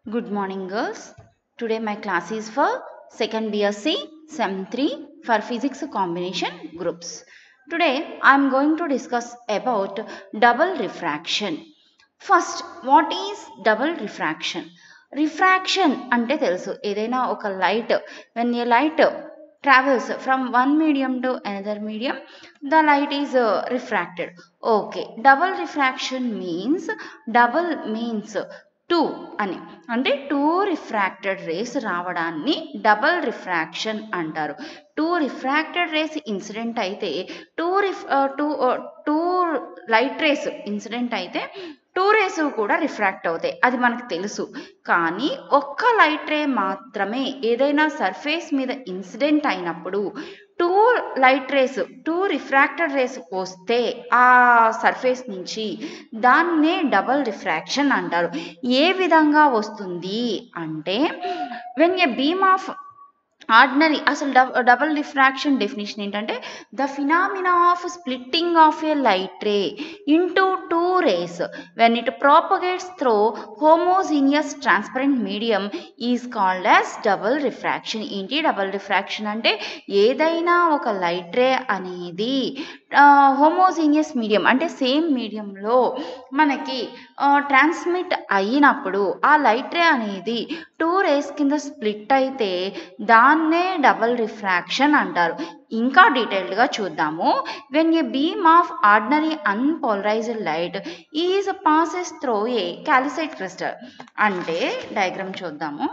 Good morning, girls. Today my class is for second BSc Sem 3 for physics combination groups. Today I am going to discuss about double refraction. First, what is double refraction? Refraction అంటే తెలుసు ఏదైనా ఒక light when a light travels from one medium to another medium the light is uh, refracted okay double refraction means double means two అని అంటే two refracted rays రావడాన్ని double refraction అంటారు two refracted rays incident అయితే two రిఫ్ two two light rays incident అయితే two rays కూడా refract అవుతాయి అది మనకు తెలుసు కానీ ఒక్క లైట్ రే మాత్రమే ఏదైనా సర్ఫేస్ మీద ఇన్సిడెంట్ అయినప్పుడు two light rays two refracted rays వస్తే ఆ సర్ఫేస్ నుంచి దాన్నే డబల్ రిఫ్రాక్షన్ అంటారు ఏ విధంగా వస్తుంది అంటే when a beam of ordinary అసలు డబల్ రిఫ్రాక్షన్ డెఫినేషన్ ఏంటంటే the phenomena of splitting of a light ray into two rays when it propagates through homogeneous transparent medium is called as double refraction ఏంటి double refraction అంటే ఏదైనా ఒక light ray అనేది homogeneous medium అంటే same మీడియంలో మనకి transmit అయినప్పుడు ఆ లైట్ రే అనేది టూ రేస్ కింద స్ప్లిట్ అయితే దాన్నే డబల్ రిఫ్రాక్షన్ అంటారు ఇంకా డీటెయిల్డ్గా చూద్దాము when a beam of ordinary unpolarised light is passes through a calcite crystal అంటే డయాగ్రామ్ చూద్దాము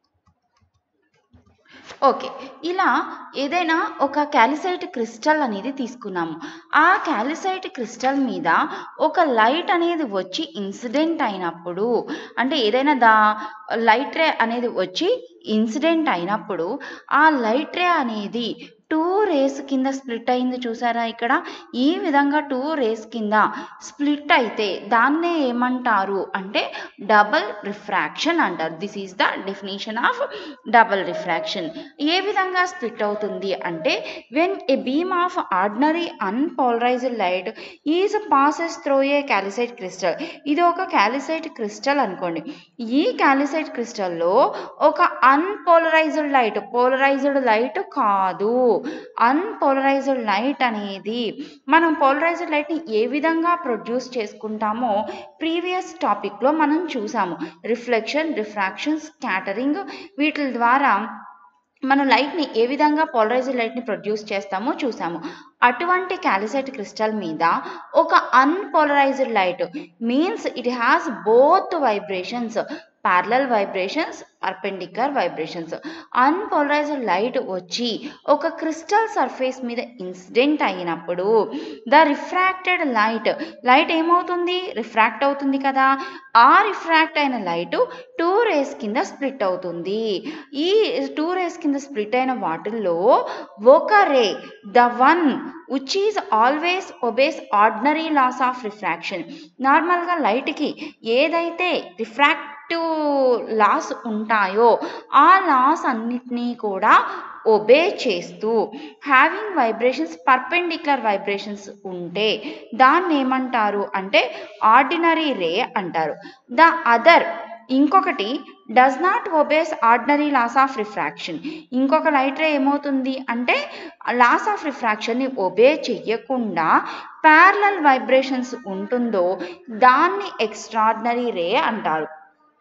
ఓకే ఇలా ఏదైనా ఒక క్యాలిసైట్ క్రిస్టల్ అనేది తీసుకున్నాము ఆ క్యాలిసైట్ క్రిస్టల్ మీద ఒక లైట్ అనేది వచ్చి ఇన్సిడెంట్ అయినప్పుడు అంటే ఏదైనా దా లైట్ రే అనేది వచ్చి ఇన్సిడెంట్ అయినప్పుడు ఆ లైట్ రే అనేది టూ రేస్ కింద స్ప్లిట్ అయింది చూసారా ఇక్కడ ఈ విధంగా టూ రేస్ కింద స్ప్లిట్ అయితే దాన్నే ఏమంటారు అంటే డబల్ రిఫ్రాక్షన్ అంటారు this is the definition of double refraction ఏ విధంగా స్ప్లిట్ అవుతుంది అంటే when a beam of ordinary unpolarised light is passes through a calcite crystal ఇది ఒక క్యాలిసైట్ క్రిస్టల్ అనుకోండి ఈ క్యాలిసైట్ క్రిస్టల్లో ఒక అన్పోలరైజ్డ్ లైట్ పోలరైజ్డ్ లైట్ కాదు అన్పోలరైజ్డ్ లైట్ అనేది మనం పోలరైజ్డ్ లైట్ని ఏ విధంగా ప్రొడ్యూస్ చేసుకుంటామో ప్రీవియస్ టాపిక్లో మనం చూసాము రిఫ్లెక్షన్ రిఫ్రాక్షన్ స్కాటరింగ్ వీటి ద్వారా మనం లైట్ని ఏ విధంగా పోలరైజ్డ్ లైట్ని ప్రొడ్యూస్ చేస్తామో చూసాము అటువంటి క్యాలిసైట్ క్రిస్టల్ మీద ఒక unpolarised light means it has both vibrations parallel vibrations perpendicular vibrations unpolarised light వచ్చి ఒక క్రిస్టల్ సర్ఫేస్ మీద ఇన్సిడెంట్ అయినప్పుడు ద రిఫ్రాక్టెడ్ లైట్ లైట్ ఏమవుతుంది రిఫ్రాక్ట్ అవుతుంది కదా ఆ రిఫ్రాక్ట్ అయిన లైట్ టూ రేస్ కింద స్ప్లిట్ అవుతుంది ఈ టూ రేస్ కింద స్ప్లిట్ అయిన వాటిల్లో ఒక ray the one which is always obeys ordinary laws of refraction నార్మల్గా లైట్కి ఏదైతే రిఫ్రాక్ట్ లాస్ ఉంటాయో ఆ లాస్ అన్నిటినీ కూడా ఒబే చేస్తూ హ్యావింగ్ వైబ్రేషన్స్ పర్పెండిక్యులర్ వైబ్రేషన్స్ ఉంటే దాన్ని ఏమంటారు అంటే ఆర్డినరీ రే అంటారు ద అదర్ ఇంకొకటి does not obeys ordinary laws of refraction ఇంకొక లైట్ రే ఏమవుతుంది అంటే లాస్ ఆఫ్ రిఫ్రాక్షన్ని ఒబే చెయ్యకుండా ప్యారలల్ వైబ్రేషన్స్ ఉంటుందో దాన్ని ఎక్స్ట్రాడినరీ రే అంటారు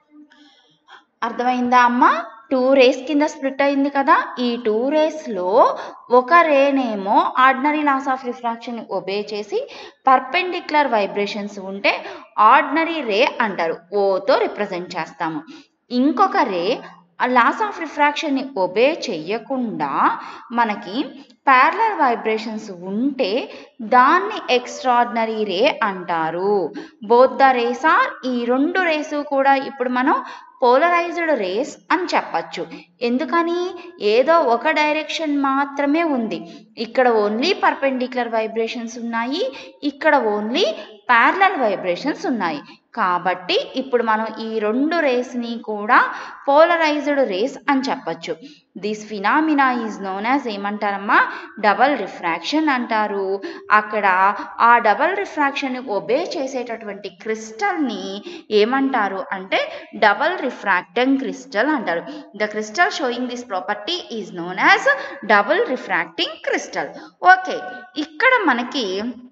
అర్థమైందా అమ్మా టూ రేస్ కింద స్ప్లిట్ అయింది కదా ఈ టూ రేస్లో ఒక రేనేమో ordinary laws of refraction obey చేసి పర్పెండిక్యులర్ వైబ్రేషన్స్ ఉంటే ఆర్డినరీ రే అంటారు ఓతో రిప్రజెంట్ చేస్తాము ఇంకొక రే లాస్ ఆఫ్ రిఫ్రాక్షన్ని ఒబే చెయ్యకుండా మనకి ప్యారలల్ వైబ్రేషన్స్ ఉంటే దాన్ని ఎక్స్ట్రాడినరీ రే అంటారు బోత్ ద రేస్ ఆర్ ఈ రెండు రేసు కూడా ఇప్పుడు మనం పోలరైజ్డ్ రేస్ అని చెప్పచ్చు ఎందుకని ఏదో ఒక డైరెక్షన్ మాత్రమే ఉంది ఇక్కడ ఓన్లీ పర్పెండిక్యులర్ వైబ్రేషన్స్ ఉన్నాయి ఇక్కడ ఓన్లీ ప్యారలల్ వైబ్రేషన్స్ ఉన్నాయి కాబట్టి ఇప్పుడు మనం ఈ రెండు రేస్ని కూడా పోలరైజ్డ్ రేస్ అని చెప్పచ్చు this phenomena is known as ఏమంటారమ్మా డబల్ రిఫ్రాక్షన్ అంటారు అక్కడ ఆ డబల్ రిఫ్రాక్షన్ని ఒబే చేసేటటువంటి క్రిస్టల్ని ఏమంటారు అంటే డబల్ రిఫ్రాక్టింగ్ క్రిస్టల్ అంటారు the crystal showing this property is known as double refracting crystal okay ఇక్కడ మనకి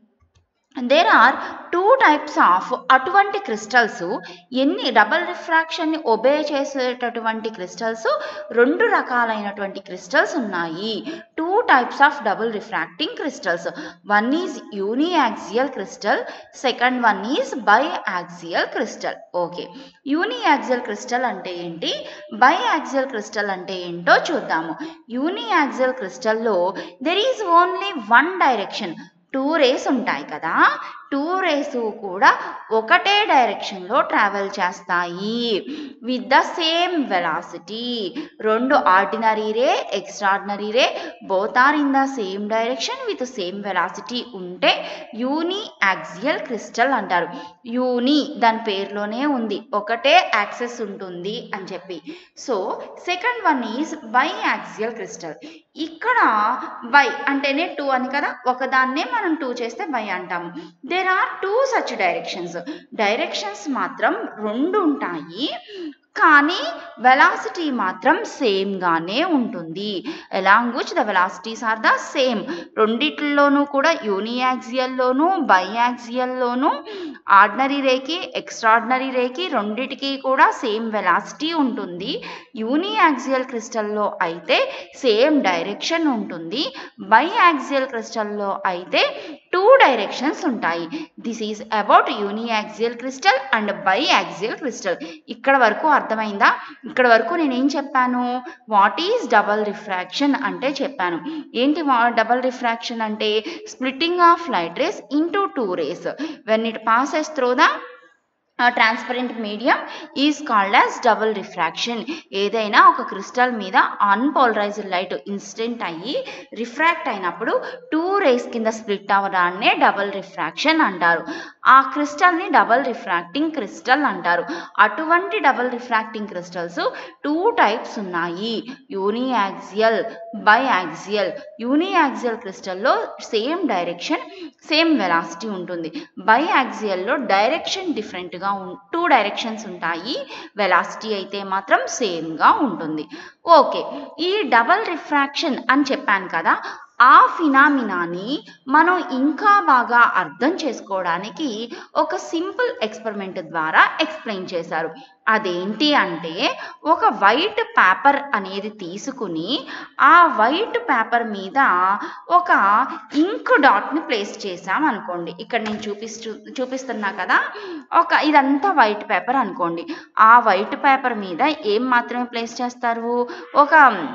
there are two types of అటువంటి క్రిస్టల్స్ ఎన్ని డబల్ రిఫ్రాక్షన్ని ఒబే చేసేటటువంటి క్రిస్టల్స్ రెండు రకాలైనటువంటి క్రిస్టల్స్ ఉన్నాయి two types of double refracting crystals one is uniaxial crystal second one is biaxial crystal okay uniaxial crystal అంటే ఏంటి బై యాక్సియల్ క్రిస్టల్ అంటే ఏంటో చూద్దాము యూనియాక్సియల్ క్రిస్టల్లో there is only one direction two rays ఉంటాయి కదా two rays కూడా ఒకటే డైరెక్షన్లో ట్రావెల్ చేస్తాయి విత్ ద సేమ్ వెలాసిటీ రెండు ordinary ray extraordinary ray both are in the same direction with same velocity ఉంటే యూని యాక్సియల్ క్రిస్టల్ అంటారు యూని దాని పేరులోనే ఉంది ఒకటే యాక్సెస్ ఉంటుంది అని చెప్పి so second one is biaxial crystal ఇక్కడ బై అంటేనే టూ అని కదా ఒకదాన్నే మనం టూ చేస్తే బై అంటాము there are two such directions directions మాత్రం రెండు ఉంటాయి కానీ వెలాసిటీ మాత్రం సేమ్గానే ఉంటుంది along which the velocities are the same రెండిట్లోనూ కూడా యూనియాక్సియల్లోనూ బైయాక్సియల్లోనూ ఆర్డినరీ రేకి ఎక్స్ట్రాడినరీ రేకి రెండిటికి కూడా సేమ్ వెలాసిటీ ఉంటుంది యూనియాక్సియల్ క్రిస్టల్లో అయితే సేమ్ డైరెక్షన్ ఉంటుంది బైయాక్సియల్ క్రిస్టల్లో అయితే టూ డైరెక్షన్స్ ఉంటాయి this is about uniaxial crystal and biaxial crystal ఇక్కడ వరకు అర్థమైందా ఇక్కడ వరకు నేనేం చెప్పాను వాట్ ఈజ్ డబల్ రిఫ్రాక్షన్ అంటే చెప్పాను ఏంటి డబల్ రిఫ్రాక్షన్ అంటే splitting of light rays into two rays when it passes through the transparent medium is called as double refraction ఏదైనా ఒక క్రిస్టల్ మీద అన్పోలరైజ్డ్ లైట్ ఇన్సిడెంట్ అయ్యి రిఫ్రాక్ట్ అయినప్పుడు టూ రేస్ కింద స్ప్లిట్ అవ్వడాన్నే డబుల్ రిఫ్రాక్షన్ అంటారు ఆ క్రిస్టల్ని డబుల్ రిఫ్రాక్టింగ్ క్రిస్టల్ అంటారు అటువంటి double refracting crystals two types ఉన్నాయి యూనియాక్సియల్ బైయాక్సియల్ యూనియాక్సియల్ క్రిస్టల్లో సేమ్ డైరెక్షన్ సేమ్ వెలాసిటీ ఉంటుంది బైయాక్సియల్లో డైరెక్షన్ డిఫరెంట్గా టూ డైరెక్షన్స్ ఉంటాయి వెలాసిటీ అయితే మాత్రం సేమ్గా ఉంటుంది ఓకే ఈ డబల్ రిఫ్రాక్షన్ అని చెప్పాను కదా ఆ ఫినామినాని మనం ఇంకా బాగా అర్థం చేసుకోవడానికి ఒక సింపుల్ ఎక్స్పెరిమెంట్ ద్వారా ఎక్స్ప్లెయిన్ చేశారు అదేంటి అంటే ఒక వైట్ పేపర్ అనేది తీసుకుని ఆ వైట్ పేపర్ మీద ఒక ఇంక్ డాట్ని ప్లేస్ చేసాం అనుకోండి ఇక్కడ నేను చూపిస్తూ చూపిస్తున్నా కదా ఒక ఇదంతా వైట్ పేపర్ అనుకోండి ఆ వైట్ పేపర్ మీద ఏం మాత్రమే ప్లేస్ చేస్తారు ఒక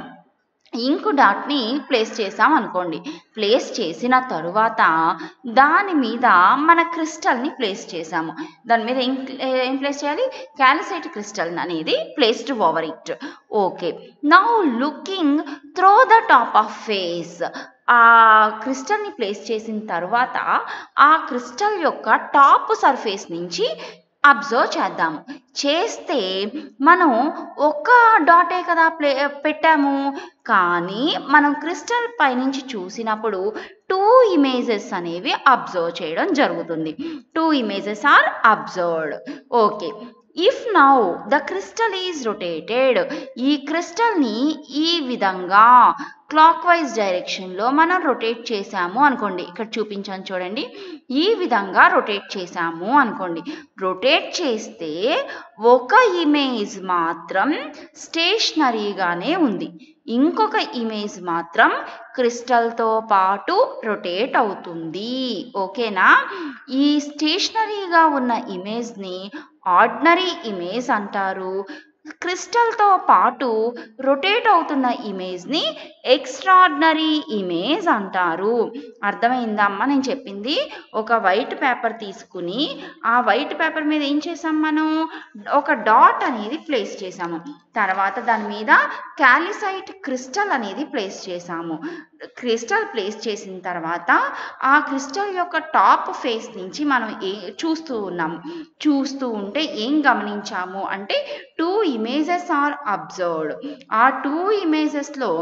ఇంక్ డాట్ని ప్లేస్ చేసాం అనుకోండి ప్లేస్ చేసిన తరువాత దాని మీద మన క్రిస్టల్ని ప్లేస్ చేసాము దాని మీద ఏం ఏం ప్లేస్ చేయాలి క్యాలిసైట్ క్రిస్టల్ అనేది placed over it okay now looking through the top of face ఆ క్రిస్టల్ని ప్లేస్ చేసిన తర్వాత ఆ క్రిస్టల్ యొక్క టాప్ సర్ఫేస్ నుంచి అబ్జర్వ్ చేద్దాము చేస్తే మనం ఒక డాటే కదా ప్లే పెట్టాము కానీ మనం క్రిస్టల్ పైనుంచి చూసినప్పుడు టూ ఇమేజెస్ అనేవి అబ్జర్వ్ చేయడం జరుగుతుంది two images are observed okay if now the crystal is rotated ఈ క్రిస్టల్ని ఈ విధంగా క్లాక్ వైజ్ డైరెక్షన్లో మనం రొటేట్ చేసాము అనుకోండి ఇక్కడ చూపించాను చూడండి ఈ విధంగా రొటేట్ చేసాము అనుకోండి రొటేట్ చేస్తే ఒక ఇమేజ్ మాత్రం స్టేషనరీగానే ఉంది ఇంకొక ఇమేజ్ మాత్రం క్రిస్టల్తో పాటు రొటేట్ అవుతుంది ఓకేనా ఈ స్టేషనరీగా ఉన్న ఇమేజ్ని ఆర్డినరీ ఇమేజ్ అంటారు క్రిస్టల్తో పాటు రొటేట్ అవుతున్న ఇమేజ్ని ఎక్స్ట్రాడినరీ ఇమేజ్ అంటారు అర్థమైందా అమ్మ నేను చెప్పింది ఒక వైట్ పేపర్ తీసుకుని ఆ వైట్ పేపర్ మీద ఏం చేసాం మనం ఒక డాట్ అనేది ప్లేస్ చేసాము తర్వాత దాని మీద క్యాలిసైట్ క్రిస్టల్ అనేది ప్లేస్ చేసాము క్రిస్టల్ ప్లేస్ చేసిన తర్వాత ఆ క్రిస్టల్ యొక్క టాప్ ఫేస్ నుంచి మనం ఏ చూస్తూ ఉన్నాము చూస్తూ ఉంటే ఏం గమనించాము అంటే టూ ఇమేజెస్ ఆర్ అబ్జర్వ్డ్ ఆ టూ ఇమేజెస్లో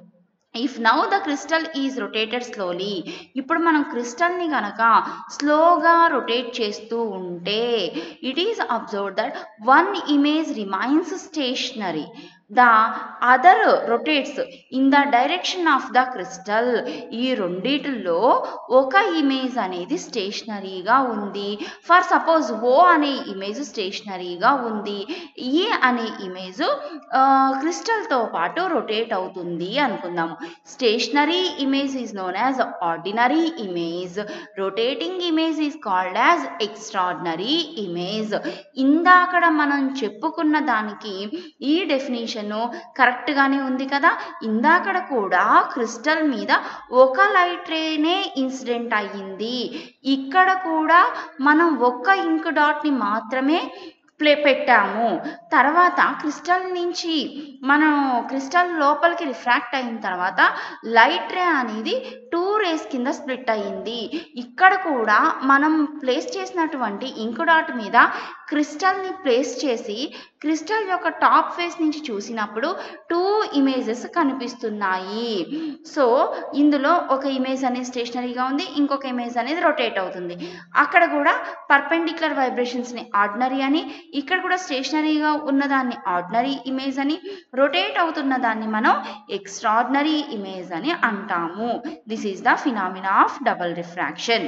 if now the crystal is rotated slowly ఇప్పుడు మనం క్రిస్టల్ని కనుక స్లోగా రొటేట్ చేస్తూ ఉంటే it is observe that one image remains stationary the other rotates in the direction of the crystal ఈ రెండిటిలో ఒక ఇమేజ్ అనేది స్టేషనరీగా ఉంది ఫర్ సపోజ్ ఓ అనే ఇమేజ్ స్టేషనరీగా ఉంది ఈ అనే ఇమేజ్ క్రిస్టల్తో పాటు రొటేట్ అవుతుంది అనుకుందాము stationary image is known as ordinary image rotating image is called as extraordinary image ఇందాకడ మనం చెప్పుకున్న దానికి ఈ డెఫినేషన్ కరెక్ట్గానే ఉంది కదా ఇందాకడ కూడా క్రిస్టల్ మీద ఒక లైట్ రేనే ఇన్సిడెంట్ అయ్యింది ఇక్కడ కూడా మనం ఒక్క ఇంక్ డాట్ని మాత్రమే ప్లే పెట్టాము తర్వాత క్రిస్టల్ నుంచి మనం క్రిస్టల్ లోపలికి రిఫ్రాక్ట్ అయిన తర్వాత లైట్ రే అనేది టూ రేస్ కింద స్ప్లిట్ అయ్యింది ఇక్కడ కూడా మనం ప్లేస్ చేసినటువంటి ఇంక్ డాట్ మీద క్రిస్టల్ని ప్లేస్ చేసి క్రిస్టల్ యొక్క టాప్ ఫేస్ నుంచి చూసినప్పుడు టూ ఇమేజెస్ కనిపిస్తున్నాయి సో ఇందులో ఒక ఇమేజ్ అనేది స్టేషనరీగా ఉంది ఇంకొక ఇమేజ్ అనేది రొటేట్ అవుతుంది అక్కడ కూడా పర్పెండిక్యులర్ వైబ్రేషన్స్ని ఆర్డినరీ అని ఇక్కడ కూడా స్టేషనరీగా ఉన్నదాన్ని ఆర్డినరీ ఇమేజ్ అని రొటేట్ అవుతున్న దాన్ని మనం ఎక్స్ట్రాడినరీ ఇమేజ్ అని అంటాము this is the phenomena of double refraction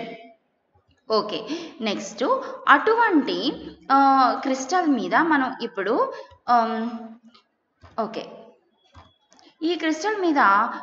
okay next అటువంటి క్రిస్టల్ మీద మనం ఇప్పుడు ఓకే ఈ క్రిస్టల్ మీద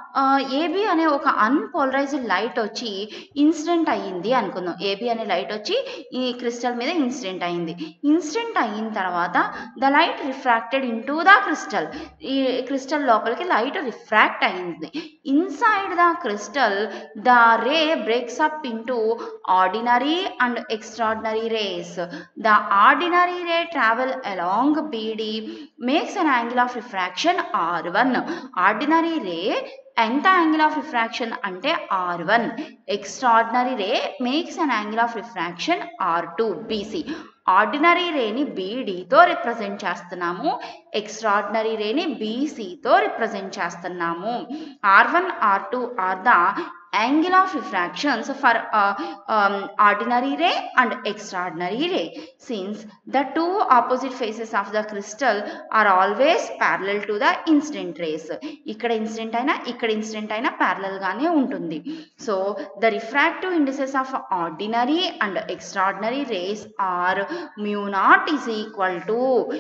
ఏబి అనే ఒక అన్పోలరైజ్డ్ లైట్ వచ్చి ఇన్సిడెంట్ అయ్యింది అనుకుందాం ఏబి అనే లైట్ వచ్చి ఈ క్రిస్టల్ మీద ఇన్సిడెంట్ అయ్యింది ఇన్సిడెంట్ అయిన తర్వాత the light refracted into the crystal ఈ క్రిస్టల్ లోపలికి లైట్ రిఫ్రాక్ట్ అయింది inside the crystal the ray breaks up into ordinary and extraordinary rays the ordinary ray travel along BD makes an angle of refraction R one ordinary ray ఎంత angle of refraction అంటే R one extraordinary ray makes an angle of refraction R two BC ordinary రేని బీడీతో represent చేస్తున్నాము extraordinary రేని బీసీతో represent చేస్తున్నాము R one R two are the angle of refractions for uh, um, ordinary ray and extraordinary ray since the two opposite faces of the crystal are always parallel to the incident rays ఇక్కడ incident అయినా ఇక్కడ incident అయినా parallel గానే ఉంటుంది so the refractive indices of ordinary and extraordinary rays are mu naught is equal to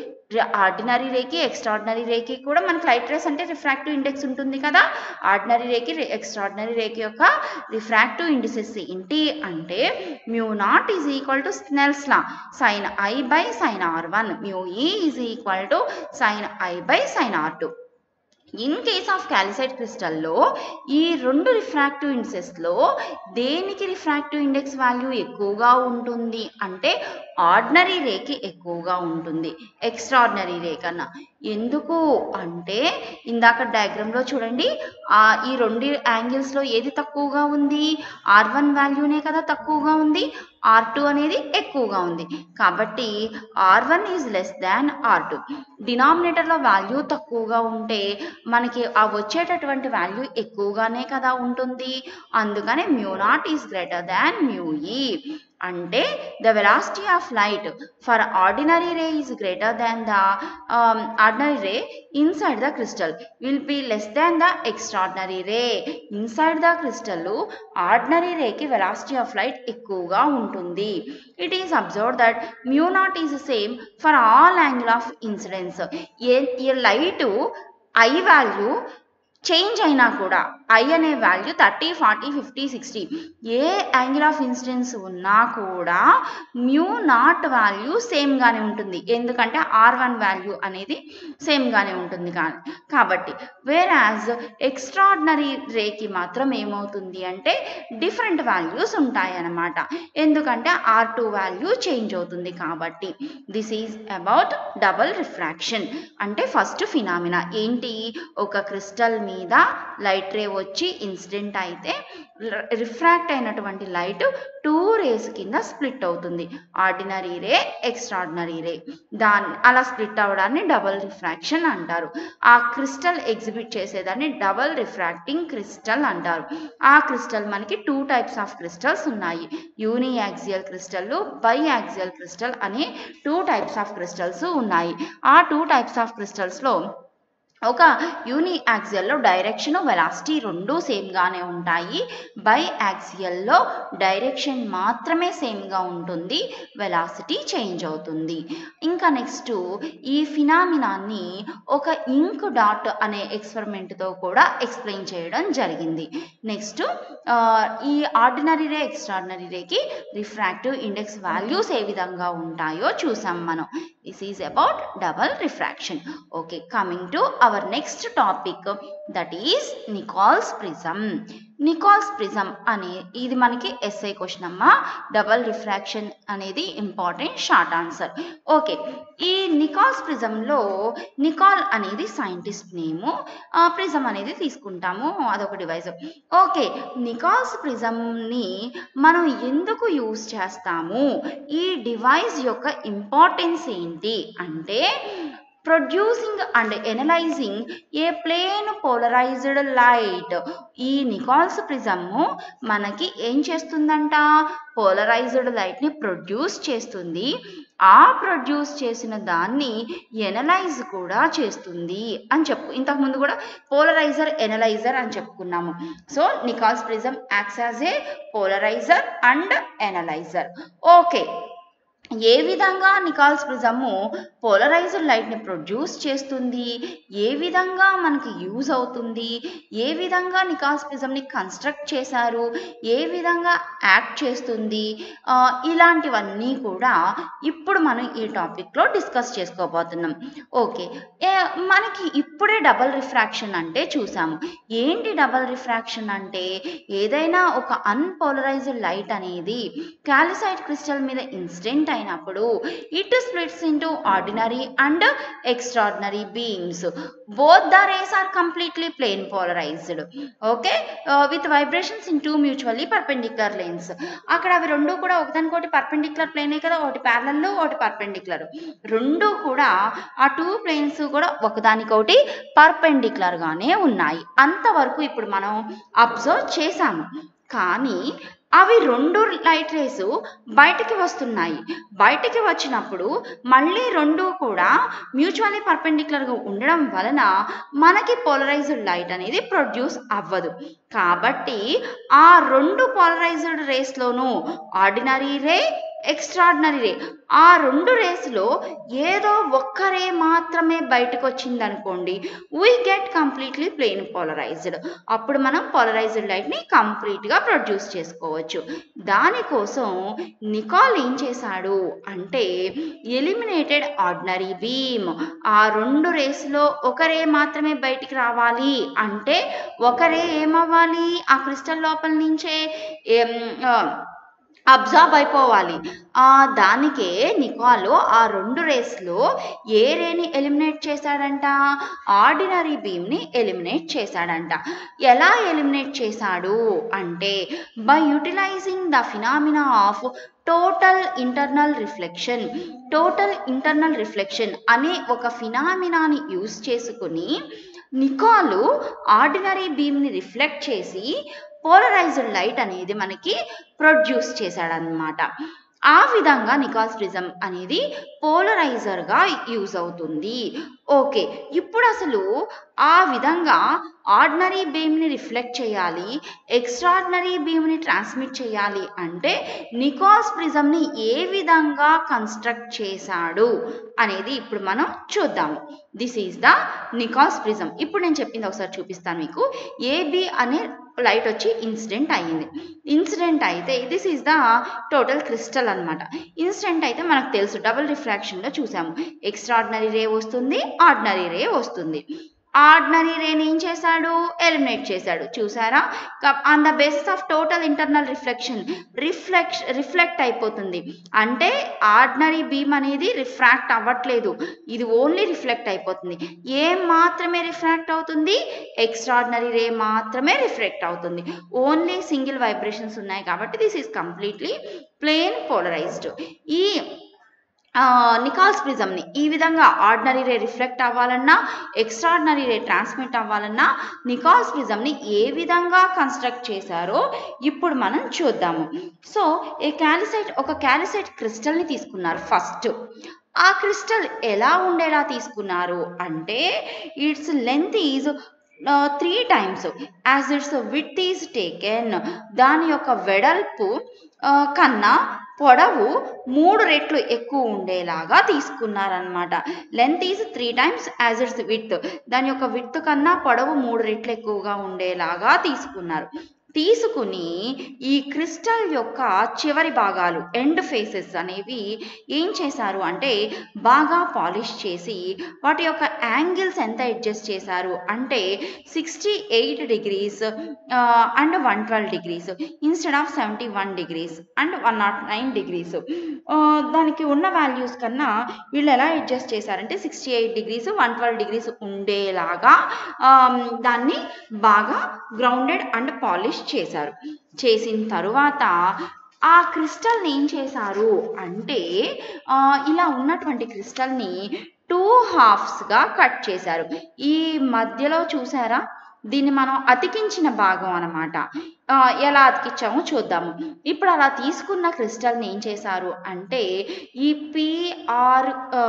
ordinary రేకి extraordinary రేకి కూడా మనకి లైట్ రేస్ అంటే రిఫ్రాక్టివ్ ఇండెక్స్ ఉంటుంది కదా ఆర్డినరీ రేకి ఎక్స్ట్రాడినరీ రేకి యొక్క రిఫ్రాక్టివ్ ఇండిసెస్ ఏంటి అంటే mu naught is equal to Snell's law sine I by sine R one mu E is equal to sine I by sine R two in case of calcite క్రిస్టల్లో ఈ రెండు refractive ఇండెక్సెస్లో దేనికి refractive index value ఎక్కువగా ఉంటుంది అంటే ordinary రేకి ఎక్కువగా ఉంటుంది extraordinary ray కన్నా ఎందుకు అంటే ఇందాక డయాగ్రామ్లో చూడండి ఆ ఈ రెండు యాంగిల్స్లో ఏది తక్కువగా ఉంది ఆర్ వన్ వాల్యూనే కదా తక్కువగా ఉంది ఆర్ టూ అనేది ఎక్కువగా ఉంది కాబట్టి R one is less than R two డినామినేటర్లో వాల్యూ తక్కువగా ఉంటే మనకి ఆ వచ్చేటటువంటి వాల్యూ ఎక్కువగానే కదా ఉంటుంది అందుకనే mu naught is greater than mu E అంటే the velocity of light for ordinary ray is greater than the ordinary ray inside the crystal will be less than the extraordinary ray inside the crystal ordinary రేకి velocity of light ఎక్కువగా ఉంటుంది it is observe that mu naught is same for all angle of incidence ఏ light I value change అయినా కూడా I అనే value thirty forty fifty sixty ఏ angle of incidence ఉన్నా కూడా మ్యూ నాట్ వాల్యూ సేమ్గానే ఉంటుంది ఎందుకంటే ఆర్ వన్ వాల్యూ అనేది సేమ్గానే ఉంటుంది కానీ కాబట్టి వేరాజ్ ఎక్స్ట్రాడినరీ రేకి మాత్రం ఏమవుతుంది అంటే డిఫరెంట్ వాల్యూస్ ఉంటాయన్నమాట ఎందుకంటే ఆర్ టూ వాల్యూ చేంజ్ అవుతుంది కాబట్టి this is about double refraction అంటే ఫస్ట్ ఫినామినా ఏంటి ఒక క్రిస్టల్ మీద లైట్ రే వచ్చి ఇన్సిడెంట్ అయితే రిఫ్రాక్ట్ అయినటువంటి లైట్ టూ రేస్ కింద స్ప్లిట్ అవుతుంది ఆర్డినరీ రే ఎక్స్ట్రాడినరీ రే దాన్ని అలా స్ప్లిట్ అవ్వడాన్ని డబల్ రిఫ్రాక్షన్ అంటారు ఆ క్రిస్టల్ ఎగ్జిబిట్ చేసేదాన్ని డబల్ రిఫ్రాక్టింగ్ క్రిస్టల్ అంటారు ఆ క్రిస్టల్ మనకి టూ టైప్స్ ఆఫ్ క్రిస్టల్స్ ఉన్నాయి uniaxial crystal biaxial crystal అనే టూ టైప్స్ ఆఫ్ క్రిస్టల్స్ ఉన్నాయి ఆ టూ టైప్స్ ఆఫ్ క్రిస్టల్స్లో ఒక యూని యాక్సియల్లో డైరెక్షన్ వెలాసిటీ రెండు సేమ్గానే ఉంటాయి బై యాక్సియల్లో డైరెక్షన్ మాత్రమే సేమ్గా ఉంటుంది వెలాసిటీ చేంజ్ అవుతుంది ఇంకా నెక్స్ట్ ఈ ఫినామినాన్ని ఒక ఇంక్ డాట్ అనే ఎక్స్పెరిమెంట్తో కూడా ఎక్స్ప్లెయిన్ చేయడం జరిగింది నెక్స్ట్ ఈ ఆర్డినరీ రే ఎక్స్ట్రాడినరీ రేకి రిఫ్రాక్టివ్ ఇండెక్స్ వాల్యూస్ ఏ విధంగా ఉంటాయో చూసాం మనం this is about double refraction okay coming to our next topic that is Nicol's prism Nicol's prism అనే ఇది మనకి ఎస్ఐ క్వశ్చన్ అమ్మా డబల్ రిఫ్రాక్షన్ అనేది ఇంపార్టెంట్ షార్ట్ ఆన్సర్ ఓకే ఈ నికాల్స్ ప్రిజంలో నికాల్ అనేది సైంటిస్ట్ నేము ప్రిజం అనేది తీసుకుంటాము అదొక డివైస్ ఓకే నికాల్స్ ప్రిజంని మనం ఎందుకు యూజ్ చేస్తాము ఈ డివైస్ యొక్క ఇంపార్టెన్స్ ఏంటి అంటే producing and analysing a plane polarised light ఈ నికాల్స్ ప్రిజము మనకి ఏం చేస్తుందంట పోలరైజ్డ్ లైట్ని ప్రొడ్యూస్ చేస్తుంది ఆ ప్రొడ్యూస్ చేసిన దాన్ని ఎనలైజ్ కూడా చేస్తుంది అని చెప్పు ఇంతకుముందు కూడా పోలరైజర్ ఎనలైజర్ అని చెప్పుకున్నాము so Nicol's prism acts as a polariser and analyser okay ఏ విధంగా నికాల్స్ ప్రిజము పోలరైజ్డ్ లైట్ని ప్రొడ్యూస్ చేస్తుంది ఏ విధంగా మనకి యూజ్ అవుతుంది ఏ విధంగా నికాల్స్ ప్రిజంని కన్స్ట్రక్ట్ చేశారు ఏ విధంగా యాక్ట్ చేస్తుంది ఆ, ఇలాంటివన్నీ కూడా ఇప్పుడు మనం ఈ టాపిక్లో డిస్కస్ చేసుకోబోతున్నాం ఓకే ఏ- మనకి ఇప్పుడే డబల్ రిఫ్రాక్షన్ అంటే చూసాము ఏంటి డబల్ రిఫ్రాక్షన్ అంటే ఏదైనా ఒక అన్పోలరైజ్డ్ లైట్ అనేది క్యాలిసైట్ క్రిస్టల్ మీద ఇన్సిడెంట్ అయినప్పుడు it splits into ordinary and extraordinary beams both the rays are completely plane polarised okay with vibrations in two mutually perpendicular lines అక్కడ అవి రెండు కూడా ఒకదానికొకటి పర్పెండిక్యులర్ ప్లేనే కదా ఒకటి ప్యారలల్ ఒకటి పర్పెండిక్యులర్ రెండు కూడా ఆ టూ ప్లేన్స్ కూడా ఒకదానికొకటి పర్పెండిక్యులర్ గానే ఉన్నాయి అంతవరకు ఇప్పుడు మనం అబ్జర్వ్ చేశాము కానీ అవి రెండు లైట్ రేసు బయటికి వస్తున్నాయి బయటికి వచ్చినప్పుడు మళ్ళీ రెండు కూడా మ్యూచువల్లీ పర్పెండిక్యులర్గా ఉండడం వలన మనకి పోలరైజ్డ్ లైట్ అనేది ప్రొడ్యూస్ అవ్వదు కాబట్టి ఆ రెండు పోలరైజ్డ్ రేస్లోనూ ఆర్డినరీ రే ఎక్స్ట్రాడినరీ రే ఆ రెండు రేస్లో ఏదో ఒక్క రే మాత్రమే బయటకు వచ్చిందనుకోండి we get completely plane polarised అప్పుడు మనం పోలరైజ్డ్ లైట్ని కంప్లీట్గా ప్రొడ్యూస్ చేసుకోవచ్చు దానికోసం నికాల్ ఏం చేశాడు అంటే ఎలిమినేటెడ్ ఆర్డినరీ బీమ్ ఆ రెండు రేస్లో ఒక రే మాత్రమే బయటికి రావాలి అంటే ఒక రే ఏమవ్వాలి ఆ క్రిస్టల్ లోపల నుంచే ఏం, ఆ, అబ్జార్బ్ అయిపోవాలి ఆ దానికే నికాలు ఆ రెండు రేస్లో ఏ రేని ఎలిమినేట్ చేశాడంట ఆర్డినరీ బీమ్ని ఎలిమినేట్ చేశాడంట ఎలా ఎలిమినేట్ చేశాడు అంటే by utilising the phenomena of total internal reflection total internal reflection అనే ఒక ఫినామినాని యూజ్ చేసుకుని నికాలు ఆర్డినరీ బీమ్ని రిఫ్లెక్ట్ చేసి పోలరైజ్డ్ లైట్ అనేది మనకి ప్రొడ్యూస్ చేశాడనమాట ఆ విధంగా నికాస్ ప్రిజం అనేది పోలరైజర్గా యూజ్ అవుతుంది ఓకే ఇప్పుడు అసలు ఆ విధంగా ఆర్డినరీ బీమ్ని రిఫ్లెక్ట్ చేయాలి ఎక్స్ట్రాడినరీ బీమ్ని ట్రాన్స్మిట్ చేయాలి అంటే నికాస్ ప్రిజంని ఏ విధంగా కన్స్ట్రక్ట్ చేశాడు అనేది ఇప్పుడు మనం చూద్దాము this is the Nicol's prism ఇప్పుడు నేను చెప్పింది ఒకసారి చూపిస్తాను మీకు ఏబి అనే లైట్ వచ్చి ఇన్సిడెంట్ అయ్యింది ఇన్సిడెంట్ అయితే this is the total crystal అనమాట ఇన్సిడెంట్ అయితే మనకు తెలుసు డబుల్ రిఫ్రాక్షన్లో చూసాము ఎక్స్ట్రాడినరీ రే వస్తుంది ఆర్డినరీ రే వస్తుంది ఆర్డినరీ రేని ఏం చేశాడు ఎలిమినేట్ చేశాడు చూసారా on the basis of total internal reflection reflect reflect అయిపోతుంది అంటే ఆర్డినరీ బీమ్ అనేది రిఫ్రాక్ట్ అవ్వట్లేదు ఇది ఓన్లీ రిఫ్లెక్ట్ అయిపోతుంది ఏం మాత్రమే రిఫ్రాక్ట్ అవుతుంది ఎక్స్ట్రాడినరీ రే మాత్రమే రిఫ్లెక్ట్ అవుతుంది ఓన్లీ సింగిల్ వైబ్రేషన్స్ ఉన్నాయి కాబట్టి this is completely plane polarised ఈ నికాల్స్ ప్రిజంని ఈ విధంగా ఆర్డినరీ రే రిఫ్లెక్ట్ అవ్వాలన్నా ఎక్స్ట్రాడినరీ రే ట్రాన్స్మిట్ అవ్వాలన్నా నికాల్స్ ప్రిజంని ఏ విధంగా కన్స్ట్రక్ట్ చేశారో ఇప్పుడు మనం చూద్దాము సో ఏ క్యాలిసైట్ ఒక క్యాలిసైట్ క్రిస్టల్ని తీసుకున్నారు ఫస్ట్ ఆ క్రిస్టల్ ఎలా ఉండేలా తీసుకున్నారు అంటే its length is three times as its width is taken దాని యొక్క వెడల్పు కన్నా పొడవు మూడు రెట్లు ఎక్కువ ఉండేలాగా తీసుకున్నారనమాట length is three times as its width దాని యొక్క విత్ కన్నా పొడవు మూడు రెట్లు ఎక్కువగా ఉండేలాగా తీసుకున్నారు తీసుకుని ఈ క్రిస్టల్ యొక్క చివరి భాగాలు ఎండ్ ఫేసెస్ అనేవి ఏం చేశారు అంటే బాగా పాలిష్ చేసి వాటి యొక్క యాంగిల్స్ ఎంత అడ్జస్ట్ చేశారు అంటే sixty eight degrees and one twelve degrees instead of seventy one degrees and one naught nine degrees దానికి ఉన్న వాల్యూస్ కన్నా వీళ్ళు ఎలా అడ్జస్ట్ చేశారంటే sixty eight degrees one twelve degrees ఉండేలాగా దాన్ని బాగా గ్రౌండెడ్ అండ్ పాలిష్ చేశారు చేసిన తరువాత ఆ క్రిస్టల్ని ఏం చేశారు అంటే ఇలా ఉన్నటువంటి క్రిస్టల్ని టూ హాఫ్స్గా కట్ చేశారు ఈ మధ్యలో చూసారా దీన్ని మనం అతికించిన భాగం అనమాట ఎలా అతికించామో చూద్దాము ఇప్పుడు అలా తీసుకున్న క్రిస్టల్ని ఏం చేశారు అంటే ఈ పిఆర్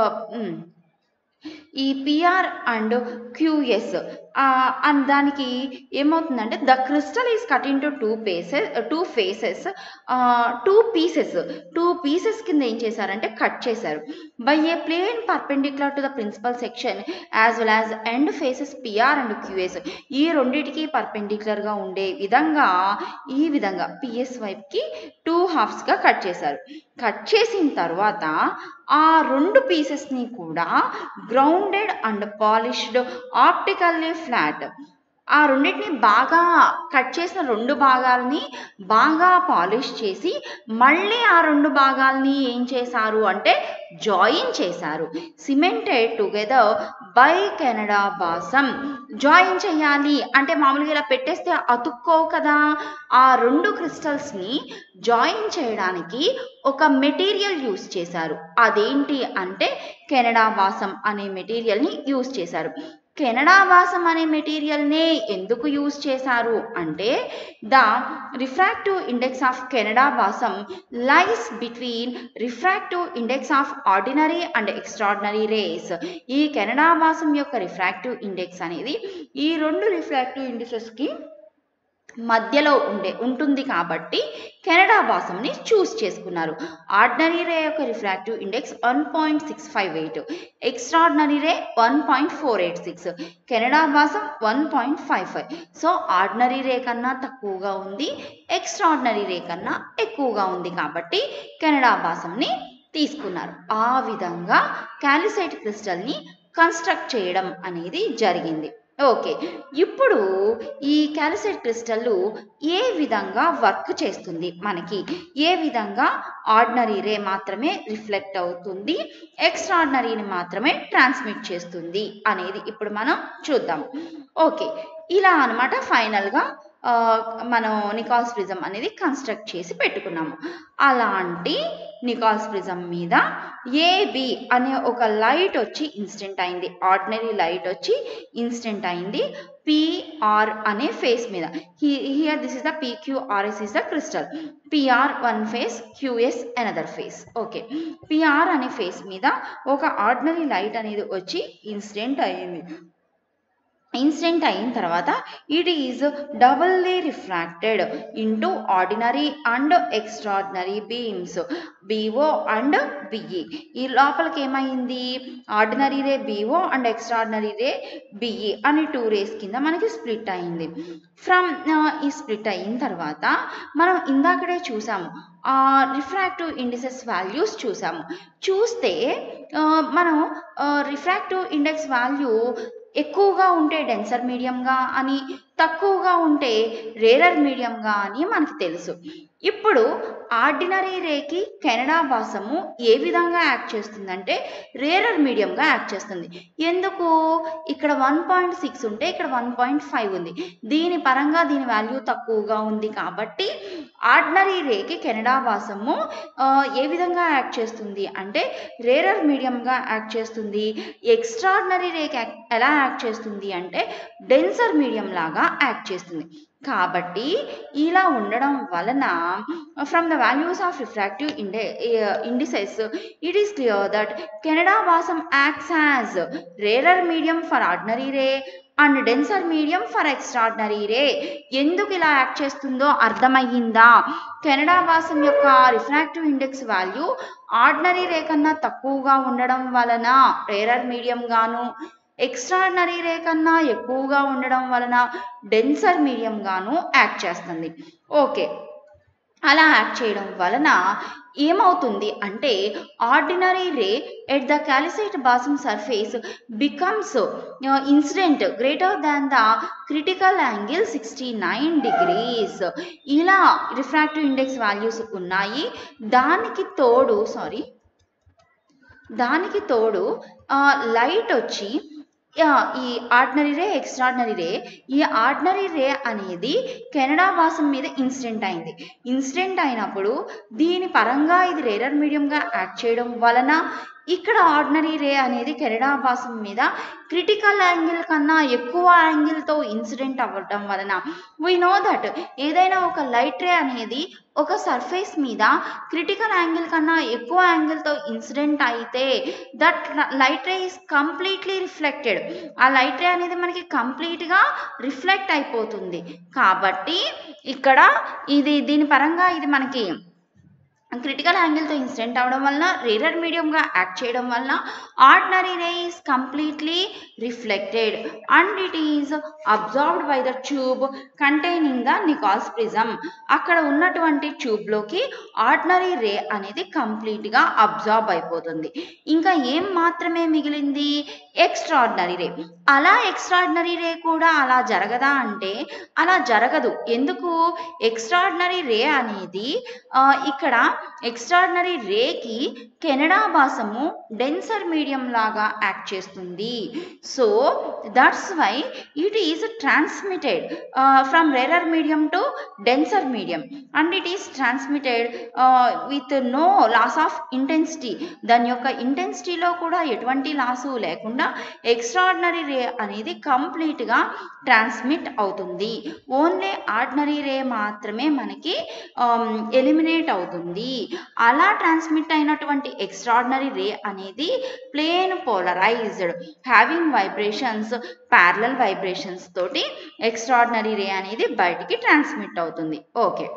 ఈ పిఆర్ అండ్ క్యూఎస్ అండ్ దానికి ఏమవుతుందంటే the crystal is cut into two paces two faces two pieces two pieces కింద ఏం చేశారంటే కట్ చేశారు by a plane perpendicular to the principal section as well as end faces PR and QS ఈ రెండింటికి పర్పెండిక్యులర్గా ఉండే విధంగా ఈ విధంగా పిఎస్ వైపుకి టూ హాఫ్స్గా కట్ చేశారు కట్ చేసిన తర్వాత ఆ రెండు పీసెస్ని కూడా grounded and polished optically flat ఆ రెండింటిని బాగా కట్ చేసిన రెండు భాగాల్ని బాగా పాలిష్ చేసి మళ్ళీ ఆ రెండు భాగాల్ని ఏం చేశారు అంటే జాయిన్ చేశారు cemented together by Canada balsam join చేయాలి అంటే మామూలుగా ఇలా పెట్టేస్తే అతుక్కోవు కదా ఆ రెండు క్రిస్టల్స్ని జాయిన్ చేయడానికి ఒక మెటీరియల్ యూస్ చేశారు అదేంటి అంటే కెనడా వాసం అనే మెటీరియల్ని యూస్ చేశారు కెనడా వాసం అనే మెటీరియల్నే ఎందుకు యూజ్ చేశారు అంటే the refractive index of Canada balsam lies between refractive index of ordinary and extraordinary rays ఈ కెనడా వాసం యొక్క రిఫ్రాక్టివ్ ఇండెక్స్ అనేది ఈ రెండు రిఫ్రాక్టివ్ ఇండిసెస్కి మధ్యలో ఉండే ఉంటుంది కాబట్టి కెనడా బాసంని చూస్ చేసుకున్నారు ఆర్డినరీ రే యొక్క refractive index one point six five eight extraordinary ray one point four eight six Canada balsam one point five five so ordinary ray కన్నా తక్కువగా ఉంది ఎక్స్ట్రాడినరీ రే కన్నా ఎక్కువగా ఉంది కాబట్టి కెనడా బాసంని తీసుకున్నారు ఆ విధంగా క్యాలిసైట్ క్రిస్టల్ని కన్స్ట్రక్ట్ చేయడం అనేది జరిగింది ఓకే ఇప్పుడు ఈ క్యాలిసైట్ క్రిస్టల్ ఏ విధంగా వర్క్ చేస్తుంది మనకి ఏ విధంగా ఆర్డినరీ రే మాత్రమే రిఫ్లెక్ట్ అవుతుంది ఎక్స్ట్రాడినరీని మాత్రమే ట్రాన్స్మిట్ చేస్తుంది అనేది ఇప్పుడు మనం చూద్దాం ఓకే ఇలా అనమాట ఫైనల్గా మనం నికాస్ ప్రిజం అనేది కన్స్ట్రక్ట్ చేసి పెట్టుకున్నాము అలాంటి నికాల్స్ ప్రిజం మీద ఏబి అనే ఒక లైట్ వచ్చి ఇన్సిడెంట్ అయింది ఆర్డినరీ లైట్ వచ్చి ఇన్సిడెంట్ అయింది పిఆర్ అనే ఫేస్ మీద here this is the PQRS is the crystal PR one face QS another face okay PR అనే ఫేస్ మీద ఒక ఆర్డినరీ లైట్ అనేది వచ్చి ఇన్సిడెంట్ అయింది ఇన్సిడెంట్ అయిన తర్వాత it is doubly refracted into ordinary and extraordinary beams BO and BE ఈ లోపలికి ఏమైంది ordinary ray BO and extraordinary ray BE అని టూ రేస్ కింద మనకి స్ప్లిట్ అయింది ఫ్రమ్ ఈ స్ప్లిట్ అయిన తర్వాత మనం ఇందాకడే చూసాము రిఫ్రాక్టివ్ ఇండిసెస్ వాల్యూస్ చూసాము చూస్తే ఆ, మనం రిఫ్రాక్టివ్ ఇండెక్స్ వాల్యూ ఎక్కువగా ఉంటే డెన్సర్ మీడియంగా అని తక్కువగా ఉంటే రేరర్ మీడియంగా అని మనకు తెలుసు ఇప్పుడు ఆర్డినరీ రేకి కెనడా భాసము ఏ విధంగా యాక్ట్ చేస్తుందంటే రేరర్ మీడియంగా యాక్ట్ చేస్తుంది ఎందుకు ఇక్కడ వన్ పాయింట్ సిక్స్ ఉంటే ఇక్కడ వన్ పాయింట్ ఫైవ్ ఉంది దీని పరంగా దీని వాల్యూ తక్కువగా ఉంది కాబట్టి ఆర్డినరీ రేకి కెనడా భాసము ఆ, ఏ విధంగా యాక్ట్ చేస్తుంది అంటే రేరర్ మీడియంగా యాక్ట్ చేస్తుంది ఎక్స్ట్రాడినరీ రేక్ యాక్- ఎలా యాక్ట్ చేస్తుంది అంటే డెన్సర్ మీడియం లాగా యాక్ట్ చేస్తుంది కాబట్టి ఇలా ఉండడం వలన from the values of refractive index indices it is clear that Canada balsam acts as rarer medium for ordinary ray and denser medium for extraordinary ray ఎందుకు ఇలా యాక్ట్ చేస్తుందో అర్థమయ్యిందా కెనడా వాసం యొక్క refractive index value ordinary ray కన్నా తక్కువగా ఉండడం వలన rarer medium గాను ఎక్స్ట్రాడినరీ రే కన్నా ఎక్కువగా ఉండడం వలన డెన్సర్ మీడియం గాను యాక్ట్ చేస్తుంది ఓకే అలా యాక్ట్ చేయడం వలన ఏమవుతుంది అంటే ordinary ray at the calcite balsam surface becomes incident greater than the critical angle sixty nine degrees ఇలా రిఫ్రాక్టివ్ ఇండెక్స్ వాల్యూస్ ఉన్నాయి దానికి తోడు సారీ దానికి తోడు లైట్ వచ్చి ఆ, ఈ ఆర్డినరీ రే ఎక్స్ట్రాడినరీ రే ఈ ఆర్డినరీ రే అనేది కెనడా వాసం మీద ఇన్సిడెంట్ అయింది ఇన్సిడెంట్ అయినప్పుడు దీని పరంగా ఇది రేరర్ మీడియంగా యాక్ట్ చేయడం వలన ఇక్కడ ఆర్డినరీ రే అనేది కెనడా వాసం మీద క్రిటికల్ యాంగిల్ కన్నా ఎక్కువ యాంగిల్తో ఇన్సిడెంట్ అవ్వడం వలన వీ నో దట్ ఏదైనా ఒక లైట్ రే అనేది ఒక సర్ఫేస్ మీద క్రిటికల్ యాంగిల్ కన్నా ఎక్కువ యాంగిల్తో ఇన్సిడెంట్ అయితే that light ray is completely reflected ఆ లైట్ రే అనేది మనకి కంప్లీట్గా రిఫ్లెక్ట్ అయిపోతుంది కాబట్టి ఇక్కడ ఇది దీని పరంగా ఇది మనకి క్రిటికల్ యాంగిల్తో ఇన్సిడెంట్ అవడం వలన రేరర్ మీడియంగా యాక్ట్ చేయడం వలన ordinary ray is completely reflected and it is absorbed by the tube containing the Nicol's prism అక్కడ ఉన్నటువంటి ట్యూబ్లోకి ఆర్డినరీ రే అనేది కంప్లీట్గా అబ్జార్బ్ అయిపోతుంది ఇంకా ఏం మాత్రమే మిగిలింది ఎక్స్ట్రాడినరీ రే అలా ఎక్స్ట్రాడినరీ రే కూడా అలా జరగదా అంటే అలా జరగదు ఎందుకు ఎక్స్ట్రాడినరీ రే అనేది ఆ, ఇక్కడ ఎక్స్ట్రాడినరీ రేకి కెనడా భాసము డెన్సర్ మీడియం లాగా యాక్ట్ చేస్తుంది so that's why it is transmitted from rarer medium to denser medium and it is transmitted with no loss of intensity దాని యొక్క ఇంటెన్సిటీలో కూడా ఎటువంటి లాసు లేకుండా ఎక్స్ట్రాడినరీ రే అనేది కంప్లీట్గా ట్రాన్స్మిట్ అవుతుంది ఓన్లీ ఆర్డినరీ రే మాత్రమే మనకి ఎలిమినేట్ అవుతుంది అలా ట్రాన్స్మిట్ అయినటువంటి ఎక్స్ట్రాడినరీ రే అనేది plane polarised having vibrations parallel vibrations తోటి ఎక్స్ట్రాడినరీ రే అనేది బయటికి ట్రాన్స్మిట్ అవుతుంది okay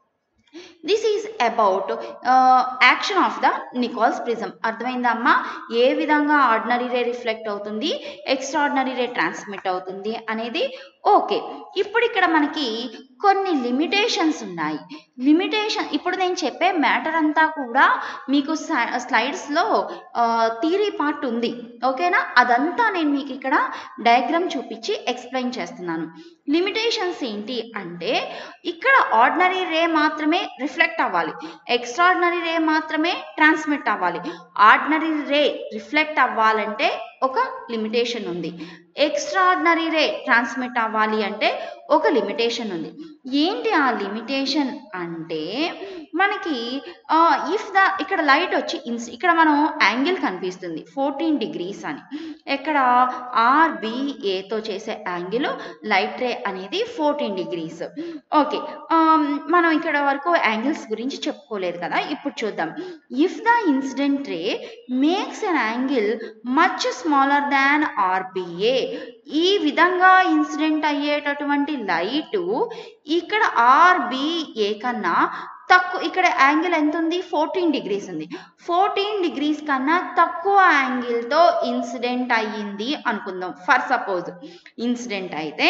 this is about action of the Nicol's prism అర్థమైందా అమ్మా ఏ విధంగా ఆర్డినరీ రే రిఫ్లెక్ట్ అవుతుంది ఎక్స్ట్రాడినరీ రే ట్రాన్స్మిట్ అవుతుంది అనేది ఓకే ఇప్పుడు ఇక్కడ మనకి కొన్ని లిమిటేషన్స్ ఉన్నాయి లిమిటేషన్ ఇప్పుడు నేను చెప్పే మ్యాటర్ అంతా కూడా మీకు స్లైడ్స్లో థీరీ పార్ట్ ఉంది ఓకేనా అదంతా నేను మీకు ఇక్కడ డయాగ్రామ్ చూపించి ఎక్స్ప్లెయిన్ చేస్తున్నాను లిమిటేషన్స్ ఏంటి అంటే ఇక్కడ ఆర్డినరీ రే మాత్రమే రిఫ్లెక్ట్ అవ్వాలి ఎక్స్ట్రాడినరీ రే మాత్రమే ట్రాన్స్మిట్ అవ్వాలి ఆర్డినరీ రే రిఫ్లెక్ట్ అవ్వాలంటే ఒక లిమిటేషన్ ఉంది ఎక్స్ట్రాడినరీ రే ట్రాన్స్మిట్ అవ్వాలి అంటే ఒక లిమిటేషన్ ఉంది ఏంటి ఆ లిమిటేషన్ అంటే మనకి ఇఫ్ ద ఇక్కడ లైట్ వచ్చి ఇన్స్ ఇక్కడ మనం యాంగిల్ కనిపిస్తుంది ఫోర్టీన్ డిగ్రీస్ అని ఇక్కడ ఆర్బిఏతో చేసే యాంగిల్ లైట్ రే అనేది ఫోర్టీన్ డిగ్రీస్ ఓకే మనం ఇక్కడ వరకు యాంగిల్స్ గురించి చెప్పుకోలేదు కదా ఇప్పుడు చూద్దాం if the incident ray makes an angle much smaller than RBA ఈ విధంగా ఇన్సిడెంట్ అయ్యేటటువంటి లైటు ఇక్కడ ఆర్బిఏ కన్నా తక్కువ ఇక్కడ యాంగిల్ ఎంత ఉంది ఫోర్టీన్ డిగ్రీస్ ఉంది ఫోర్టీన్ డిగ్రీస్ కన్నా తక్కువ యాంగిల్తో ఇన్సిడెంట్ అయ్యింది అనుకుందాం ఫర్ సపోజ్ ఇన్సిడెంట్ అయితే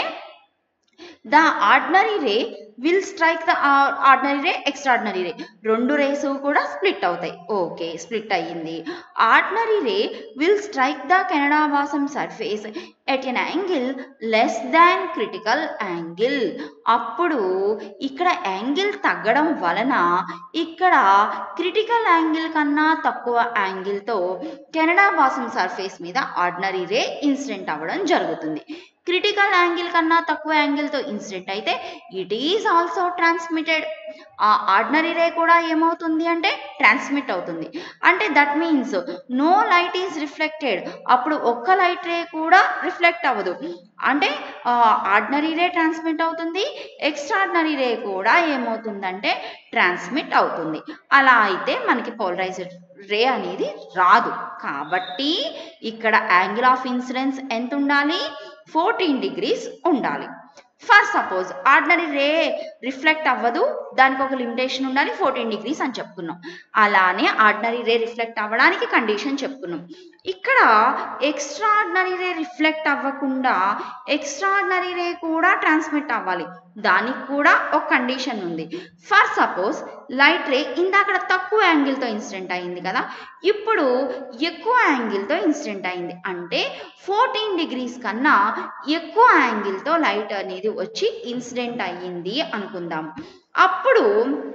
the ordinary ray will strike the ordinary ray extraordinary ray రెండు రేసు కూడా స్ప్లిట్ అవుతాయి ఓకే స్ప్లిట్ అయ్యింది ordinary ray will strike the Canada balsam surface at an angle less than critical angle అప్పుడు ఇక్కడ angle తగ్గడం వలన ఇక్కడ క్రిటికల్ యాంగిల్ కన్నా తక్కువ యాంగిల్తో కెనడా బాసం సర్ఫేస్ మీద ఆర్డినరీ రే ఇన్సిడెంట్ అవ్వడం జరుగుతుంది క్రిటికల్ యాంగిల్ కన్నా తక్కువ యాంగిల్తో ఇన్సిడెంట్ అయితే ఇట్ ఈజ్ ఆల్సో ట్రాన్స్మిటెడ్ ఆ ఆర్డినరీ రే కూడా ఏమవుతుంది అంటే ట్రాన్స్మిట్ అవుతుంది అంటే that means no light is reflected అప్పుడు ఒక్క లైట్ రే కూడా రిఫ్లెక్ట్ అవ్వదు అంటే ఆర్డినరీ రే ట్రాన్స్మిట్ అవుతుంది ఎక్స్ట్రాడినరీ రే కూడా ఏమవుతుందంటే ట్రాన్స్మిట్ అవుతుంది అలా అయితే మనకి పోలరైజ్డ్ రే అనేది రాదు కాబట్టి ఇక్కడ యాంగిల్ ఆఫ్ ఇన్సిడెన్స్ ఎంత ఉండాలి ఫోర్టీన్ డిగ్రీస్ ఉండాలి for suppose ordinary ray reflect అవ్వదు దానికి ఒక లిమిటేషన్ ఉండాలి ఫోర్టీన్ డిగ్రీస్ అని చెప్పుకున్నాం అలానే ఆర్డినరీ రే రిఫ్లెక్ట్ అవ్వడానికి కండిషన్ చెప్పుకున్నాం ఇక్కడ ఎక్స్ట్రాడినరీ రే రిఫ్లెక్ట్ అవ్వకుండా ఎక్స్ట్రాడినరీ రే కూడా ట్రాన్స్మిట్ అవ్వాలి దానికి కూడా ఒక కండిషన్ ఉంది ఫర్ సపోజ్ లైట్ రే ఇందాక తక్కువ యాంగిల్తో ఇన్సిడెంట్ అయింది కదా ఇప్పుడు ఎక్కువ యాంగిల్తో ఇన్సిడెంట్ అయింది అంటే ఫోర్టీన్ డిగ్రీస్ కన్నా ఎక్కువ యాంగిల్తో లైట్ అనేది వచ్చి ఇన్సిడెంట్ అయ్యింది అనుకుందాం అప్పుడు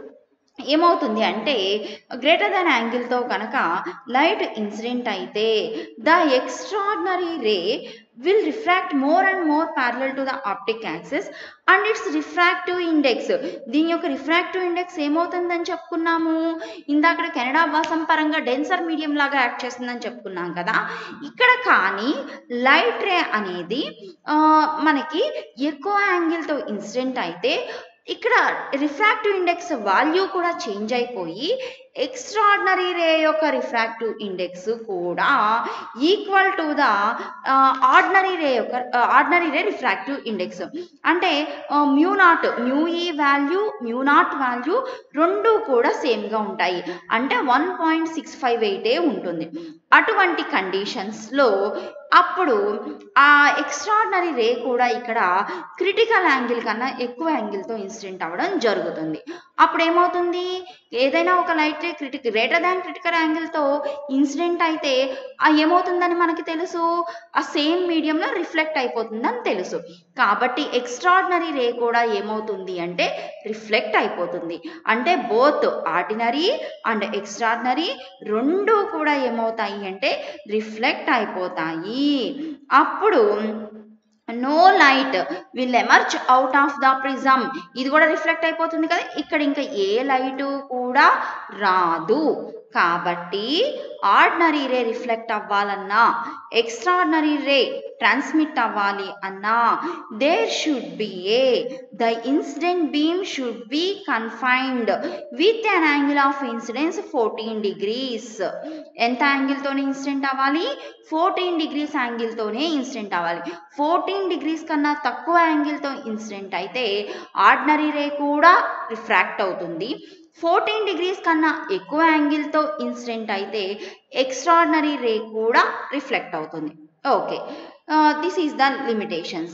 ఏమవుతుంది అంటే గ్రేటర్ దాన్ యాంగిల్తో కనుక లైట్ ఇన్సిడెంట్ అయితే the extraordinary ray will refract more and more parallel to the optic axis and its refractive index దీని యొక్క రిఫ్రాక్టివ్ ఇండెక్స్ ఏమవుతుందని చెప్పుకున్నాము ఇందాక కెనడా భాసం పరంగా డెన్సర్ మీడియం లాగా యాక్ట్ చేస్తుందని చెప్పుకున్నాం కదా ఇక్కడ కానీ లైట్ రే అనేది ఆ, మనకి ఎక్కువ యాంగిల్తో ఇన్సిడెంట్ అయితే ఇక్కడ రిఫ్రాక్టివ్ ఇండెక్స్ వాల్యూ కూడా చేంజ్ అయిపోయి ఎక్స్ట్రాడినరీ రే యొక్క రిఫ్రాక్టివ్ ఇండెక్స్ కూడా equal to the ordinary ray యొక్క ఆర్డినరీ రే రిఫ్రాక్టివ్ ఇండెక్స్ అంటే mu naught mu E value mu naught value రెండు కూడా సేమ్గా ఉంటాయి అంటే వన్ పాయింట్ సిక్స్ ఫైవ్ ఎయిటే ఉంటుంది అటువంటి కండిషన్స్లో అప్పుడు ఆ ఎక్స్ట్రాడినరీ రే కూడా ఇక్కడ క్రిటికల్ యాంగిల్ కన్నా ఎక్కువ యాంగిల్తో ఇన్సిడెంట్ అవ్వడం జరుగుతుంది అప్పుడు ఏమవుతుంది ఏదైనా ఒక light ray critic greater than critical యాంగిల్తో ఇన్సిడెంట్ అయితే ఆ ఏమవుతుందని మనకి తెలుసు ఆ సేమ్ మీడియంలో రిఫ్లెక్ట్ అయిపోతుందని తెలుసు కాబట్టి ఎక్స్ట్రాడినరీ రే కూడా ఏమవుతుంది అంటే రిఫ్లెక్ట్ అయిపోతుంది అంటే బోత్ ఆర్డినరీ అండ్ ఎక్స్ట్రాడినరీ రెండు కూడా ఏమవుతాయి అంటే రిఫ్లెక్ట్ అయిపోతాయి అప్పుడు no light will emerge out of the prism ఇది కూడా రిఫ్లెక్ట్ అయిపోతుంది కదా ఇక్కడ ఇంకా ఏ లైటు కూడా రాదు కాబట్టి ఆర్డినరీ రే రిఫ్లెక్ట్ అవ్వాలన్నా ఎక్స్ట్రాడినరీ రే ట్రాన్స్మిట్ అవ్వాలి అన్నా there should be a the incident beam should be confined with an angle of incidence fourteen degrees ఎంత యాంగిల్తోనే ఇన్సిడెంట్ అవ్వాలి ఫోర్టీన్ డిగ్రీస్ యాంగిల్తోనే ఇన్సిడెంట్ అవ్వాలి ఫోర్టీన్ డిగ్రీస్ కన్నా తక్కువ యాంగిల్తో ఇన్సిడెంట్ అయితే ఆర్డినరీ రే కూడా రిఫ్రాక్ట్ అవుతుంది ఫోర్టీన్ డిగ్రీస్ కన్నా ఎక్కువ యాంగిల్తో ఇన్సిడెంట్ అయితే ఎక్స్ట్రాడినరీ రే కూడా రిఫ్లెక్ట్ అవుతుంది okay this is the limitations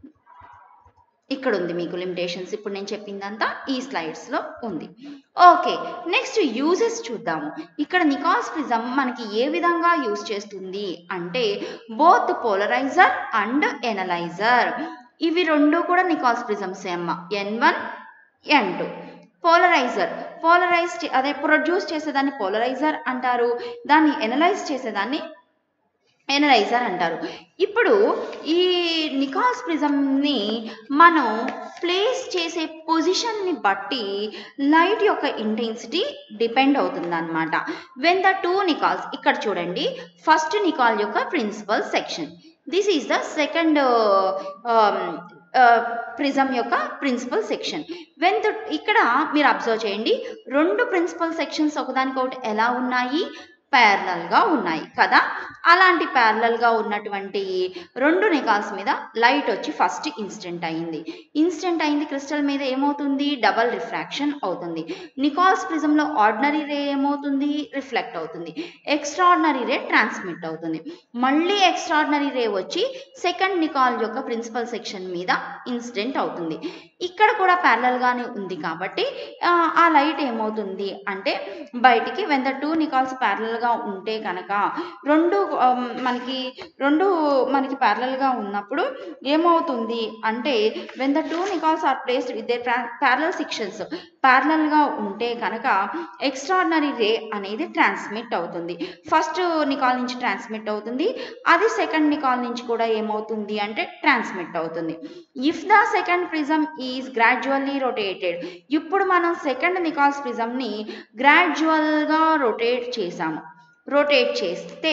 ఇక్కడ ఉంది మీకు లిమిటేషన్స్ ఇప్పుడు నేను చెప్పిందంతా ఈ స్లైడ్స్లో ఉంది ఓకే నెక్స్ట్ యూజెస్ చూద్దాము ఇక్కడ నికాస్ ప్రిజం మనకి ఏ విధంగా యూజ్ చేస్తుంది అంటే బోత్ పోలరైజర్ అండ్ ఎనలైజర్ ఇవి రెండు కూడా నికాస్ ప్రిజమ్స్ అమ్మ N one N two polariser polarise అదే ప్రొడ్యూస్ చేసేదాన్ని పోలరైజర్ అంటారు దాన్ని ఎనలైజ్ చేసేదాన్ని ఎనలైజర్ అంటారు ఇప్పుడు ఈ నికాస్ ప్రిజంని మనం ప్లేస్ చేసే పొజిషన్ని బట్టి లైట్ యొక్క ఇంటెన్సిటీ డిపెండ్ అవుతుంది అనమాట వెన్ ద టూ నికాల్స్ ఇక్కడ చూడండి ఫస్ట్ నికాల్ యొక్క principal section this is the second prism యొక్క ప్రిన్సిపల్ సెక్షన్ వెన్ ద ఇక్కడ మీరు అబ్జర్వ్ చేయండి రెండు ప్రిన్సిపల్ సెక్షన్స్ ఒకదానికొకటి ఎలా ఉన్నాయి ప్యారలల్గా ఉన్నాయి కదా అలాంటి ప్యారలల్గా ఉన్నటువంటి రెండు నికాల్స్ మీద లైట్ వచ్చి ఫస్ట్ ఇన్సిడెంట్ అయింది ఇన్సిడెంట్ అయింది క్రిస్టల్ మీద ఏమవుతుంది డబల్ రిఫ్రాక్షన్ అవుతుంది నికాల్స్ ప్రిజంలో ఆర్డినరీ రే ఏమవుతుంది రిఫ్లెక్ట్ అవుతుంది ఎక్స్ట్రాడినరీ రే ట్రాన్స్మిట్ అవుతుంది మళ్ళీ ఎక్స్ట్రాడినరీ రే వచ్చి సెకండ్ నికాల్ యొక్క ప్రిన్సిపల్ సెక్షన్ మీద ఇన్సిడెంట్ అవుతుంది ఇక్కడ కూడా ప్యారలల్గానే ఉంది కాబట్టి ఆ లైట్ ఏమవుతుంది అంటే బయటికి వెన్ ద టూ నికాల్స్ ప్యారలల్గా ఉంటే కనుక రెండు మనకి రెండు మనకి ప్యారలల్గా ఉన్నప్పుడు ఏమవుతుంది అంటే when the two Nicol's are placed with the parallel sections ప్యారలల్గా ఉంటే కనుక ఎక్స్ట్రాడినరీ రే అనేది ట్రాన్స్మిట్ అవుతుంది ఫస్ట్ నికాల్ నుంచి ట్రాన్స్మిట్ అవుతుంది అది సెకండ్ నికాల్ నుంచి కూడా ఏమవుతుంది అంటే ట్రాన్స్మిట్ అవుతుంది if the second prism is gradually rotated ఇప్పుడు మనం సెకండ్ నికాల్స్ ప్రిజమ్ని గ్రాడ్యువల్గా రొటేట్ చేసాము రొటేట్ చేస్తే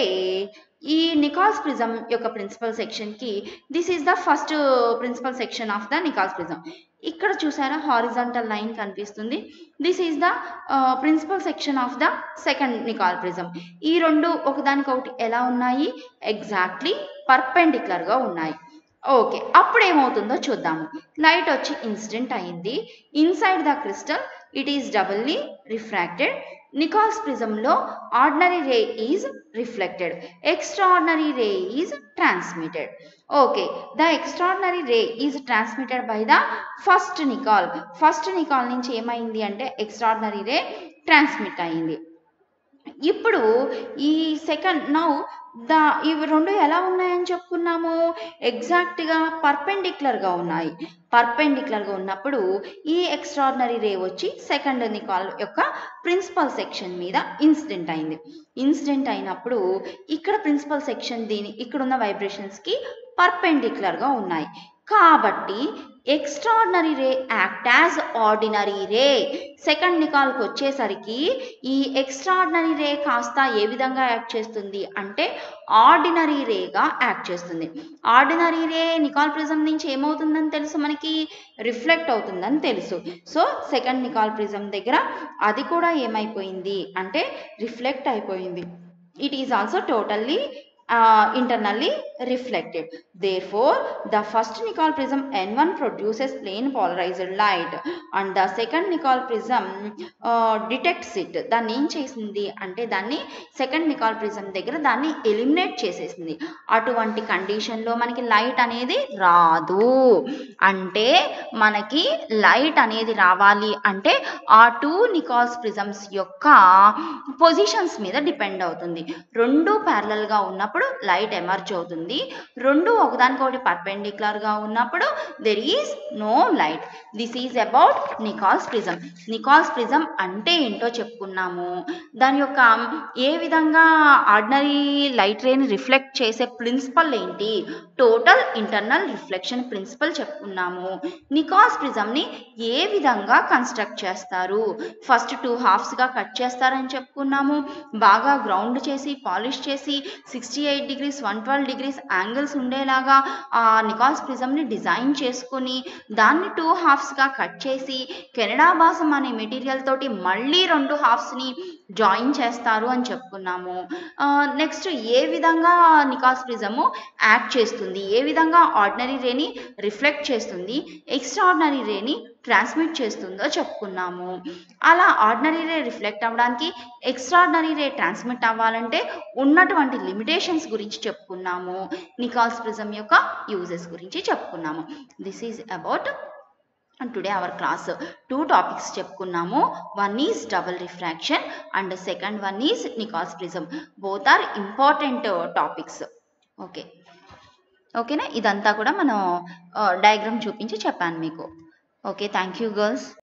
ఈ నికాల్స్ ప్రిజం యొక్క ప్రిన్సిపల్ సెక్షన్కి this is the first principal section of the Nicol's prism ఇక్కడ చూసారా హారిజాంటల్ లైన్ కనిపిస్తుంది this is the principal section of the second Nicol prism ఈ రెండు ఒకదానికొకటి ఎలా ఉన్నాయి ఎగ్జాక్ట్లీ పర్పెండిక్యులర్గా ఉన్నాయి ఓకే అప్పుడు ఏమవుతుందో చూద్దాము లైట్ వచ్చి ఇన్సిడెంట్ అయింది inside the crystal it is doubly refracted Nicol's ప్రిజంలో ordinary ray is reflected extraordinary ray is transmitted okay the extraordinary ray is transmitted by the first Nicol first Nicol నుంచి ఏమైంది అంటే extraordinary ray transmit అయింది ఇప్పుడు ఈ second now the ఇవి రెండు ఎలా ఉన్నాయని చెప్పుకున్నాము ఎగ్జాక్ట్గా పర్పెండిక్యులర్గా ఉన్నాయి పర్పెండిక్యులర్గా ఉన్నప్పుడు ఈ ఎక్స్ట్రాడినరీ రే వచ్చి సెకండ్ నికాల్ యొక్క ప్రిన్సిపల్ సెక్షన్ మీద ఇన్సిడెంట్ అయింది ఇన్సిడెంట్ అయినప్పుడు ఇక్కడ ప్రిన్సిపల్ సెక్షన్ దీని ఇక్కడున్న వైబ్రేషన్స్కి పర్పెండిక్యులర్గా ఉన్నాయి కాబట్టి extraordinary ray act as ordinary ray second నికాల్కి వచ్చేసరికి ఈ ఎక్స్ట్రాడినరీ రే కాస్త ఏ విధంగా యాక్ట్ చేస్తుంది అంటే ఆర్డినరీ రేగా యాక్ట్ చేస్తుంది ఆర్డినరీ రే నికాల్ ప్రిజం నుంచి ఏమవుతుందని తెలుసు మనకి రిఫ్లెక్ట్ అవుతుందని తెలుసు సో సెకండ్ నికాల్ ప్రిజం దగ్గర అది కూడా ఏమైపోయింది అంటే రిఫ్లెక్ట్ అయిపోయింది it is also totally uh, internally reflected. Therefore, the first Nicol prism N1 produces plain polarized light and the second Nicol prism uh, detects it. దాన్ని ఏం చేసింది అంటే దాన్ని సెకండ్ నికాల్ ప్రిజం దగ్గర దాన్ని ఎలిమినేట్ చేసేసింది అటువంటి కండిషన్లో మనకి లైట్ అనేది రాదు అంటే మనకి లైట్ అనేది రావాలి అంటే ఆ టూ నికాల్స్ ప్రిజమ్స్ యొక్క పొజిషన్స్ మీద డిపెండ్ అవుతుంది రెండు ప్యారలల్గా ఉన్నప్పుడు లైట్ ఎమర్జ్ అవుతుంది రెండు ఒకదానికొకటి పర్పెండిక్యులర్గా ఉన్నప్పుడు there is no light this is about Nicol's prism Nicol's prism అంటే ఏంటో చెప్పుకున్నాము దాని యొక్క ఏ విధంగా ఆర్డినరీ లైట్ రేని రిఫ్లెక్ట్ చేసే ప్రిన్సిపల్ ఏంటి టోటల్ ఇంటర్నల్ రిఫ్లెక్షన్ ప్రిన్సిపల్ చెప్పుకున్నాము నికాస్ ప్రిజంని ఏ విధంగా కన్స్ట్రక్ట్ చేస్తారు ఫస్ట్ టూ హాఫ్స్గా కట్ చేస్తారని చెప్పుకున్నాము బాగా గ్రౌండ్ చేసి పాలిష్ చేసి sixty eight degrees one twelve degrees angles ఉండేలాగా ఆ నికాస్ ప్రిజంని డిజైన్ చేసుకొని దాన్ని టూ హాఫ్స్గా కట్ చేసి కెనడా బాసం అనే మెటీరియల్ తోటి మళ్ళీ రెండు హాఫ్స్ని జాయిన్ చేస్తారు అని చెప్పుకున్నాము నెక్స్ట్ ఏ విధంగా నికాస్ ప్రిజము యాక్ట్ చేస్తుంది ఏ విధంగా ఆర్డినరీ రేని రిఫ్లెక్ట్ చేస్తుంది ఎక్స్ట్రాడినరీ రేని ట్రాన్స్మిట్ చేస్తుందో చెప్పుకున్నాము అలా ఆర్డినరీ రే రిఫ్లెక్ట్ అవ్వడానికి ఎక్స్ట్రాడినరీ రే ట్రాన్స్మిట్ అవ్వాలంటే ఉన్నటువంటి లిమిటేషన్స్ గురించి చెప్పుకున్నాము నికాల్స్ ప్రిజం యొక్క యూజెస్ గురించి చెప్పుకున్నాము this is about today our class two topics చెప్పుకున్నాము one is double refraction and second one is Nicol's prism both are important topics okay ఓకేనా ఇదంతా కూడా మనం డయాగ్రామ్ చూపించి చెప్పాను మీకు ఓకే థ్యాంక్ యూ గర్ల్స్